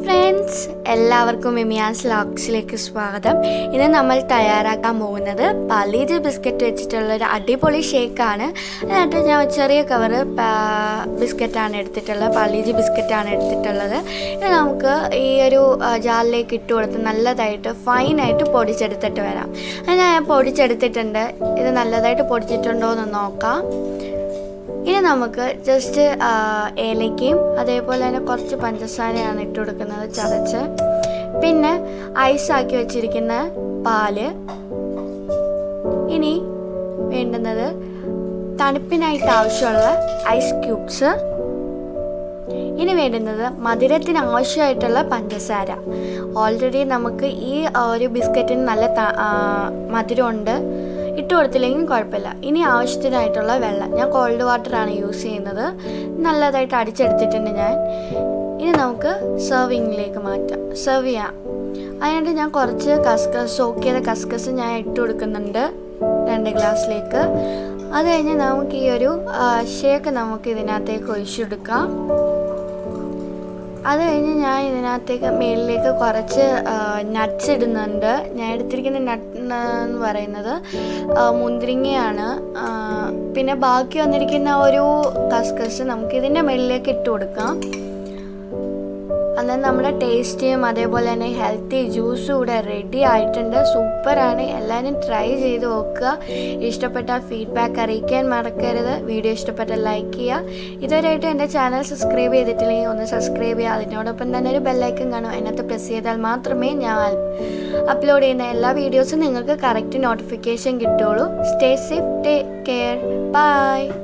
friends എല്ലാവർക്കും മിമിയാസ് ലോക്സിലേക്ക് സ്വാഗതം ഇന്ന് നമ്മൾ തയ്യാറാക്കാൻ പോകുന്നത് പാലീജ് ബിസ്ക്കറ്റ് വെച്ചിട്ടുള്ള ഒരു അടിപൊളി ഷേക്കാണ് അതിനകത്ത് ഞാൻ ഒരു ചെറിയ കവറ് ബിസ്ക്കറ്റാണ് എടുത്തിട്ടുള്ളത് പാലീജ് ബിസ്ക്കറ്റാണ് എടുത്തിട്ടുള്ളത് ഇത് നമുക്ക് ഈ ഒരു ആ, ജാറിലേക്ക് ഇട്ട് കൊടുത്ത് നല്ലതായിട്ട് ഫൈനായിട്ട് പൊടിച്ചെടുത്തിട്ട് വരാം അത് ഞാൻ പൊടിച്ചെടുത്തിട്ടുണ്ട് ഇത് നല്ലതായിട്ട് പൊടിച്ചിട്ടുണ്ടോ എന്ന് നോക്കാം ഇനി നമുക്ക് ജസ്റ്റ് ഏലക്കയും അതേപോലെ തന്നെ കുറച്ച് പഞ്ചസാരയാണ് ഇട്ട് കൊടുക്കുന്നത് ചതച്ച് പിന്നെ ഐസാക്കി വെച്ചിരിക്കുന്ന പാല് ഇനി വേണ്ടുന്നത് തണുപ്പിനായിട്ട് ആവശ്യമുള്ള ഐസ് ക്യൂബ്സ് ഇനി വേണ്ടുന്നത് മധുരത്തിന് ആവശ്യമായിട്ടുള്ള പഞ്ചസാര ഓൾറെഡി നമുക്ക് ഈ ആ, ഒരു ബിസ്ക്കറ്റിന് നല്ല ത- ആ, മധുരമുണ്ട് ഇട്ട് കൊടുത്തില്ലെങ്കിൽ കുഴപ്പമില്ല ഇനി ആവശ്യത്തിനായിട്ടുള്ള വെള്ളം ഞാൻ കോൾഡ് വാട്ടറാണ് യൂസ് ചെയ്യുന്നത് നല്ലതായിട്ട് അടിച്ചെടുത്തിട്ടുണ്ട് ഞാൻ ഇനി നമുക്ക് സെർവിങ്ങിലേക്ക് മാറ്റാം സെർവ് ചെയ്യാം അതിനായിട്ട് ഞാൻ കുറച്ച് കസ്കസ് സോക്ക് ചെയ്ത കസ്കസ് ഞാൻ ഇട്ട് കൊടുക്കുന്നുണ്ട് രണ്ട് ഗ്ലാസ്സിലേക്ക് അത് കഴിഞ്ഞ് നമുക്ക് ഈ ഒരു ഷേക്ക് നമുക്ക് ഇതിനകത്തേക്ക് ഒഴിച്ചെടുക്കാം അത് കഴിഞ്ഞ് ഞാൻ ഇതിനകത്തേക്ക് മേളിലേക്ക് കുറച്ച് നട്ട്സ് ഇടുന്നുണ്ട് ഞാൻ എടുത്തിരിക്കുന്ന നട്ട് എന്ന് പറയുന്നത് ആ, മുന്തിരിങ്ങയാണ് ആ, പിന്നെ ബാക്കി വന്നിരിക്കുന്ന ഒരു കസ്കസ് നമുക്ക് ഇതിൻ്റെ മേളിലേക്ക് ഇട്ട് കൊടുക്കാം അന്നേരം നമ്മുടെ ടേസ്റ്റിയും അതേപോലെ തന്നെ ഹെൽത്തി ജ്യൂസും ഇവിടെ റെഡി ആയിട്ടുണ്ട് സൂപ്പറാണ് എല്ലാവരും ട്രൈ ചെയ്ത് നോക്കുക ഇഷ്ടപ്പെട്ട ഫീഡ്ബാക്ക് അറിയിക്കാൻ മറക്കരുത് വീഡിയോ ഇഷ്ടപ്പെട്ട ലൈക്ക് ചെയ്യുക ഇതുവരെയായിട്ട് എൻ്റെ ചാനൽ സബ്സ്ക്രൈബ് ചെയ്തിട്ടില്ലെങ്കിൽ ഒന്ന് സബ്സ്ക്രൈബ് ചെയ്യുക അതിനോടൊപ്പം തന്നെ ഒരു ബെല്ലൈക്കൺ കാണും അതിനകത്ത് പ്രസ് ചെയ്താൽ മാത്രമേ ഞാൻ അപ്ലോഡ് ചെയ്യുന്ന എല്ലാ വീഡിയോസും നിങ്ങൾക്ക് കറക്റ്റ് നോട്ടിഫിക്കേഷൻ കിട്ടുള്ളൂ stay safe take care by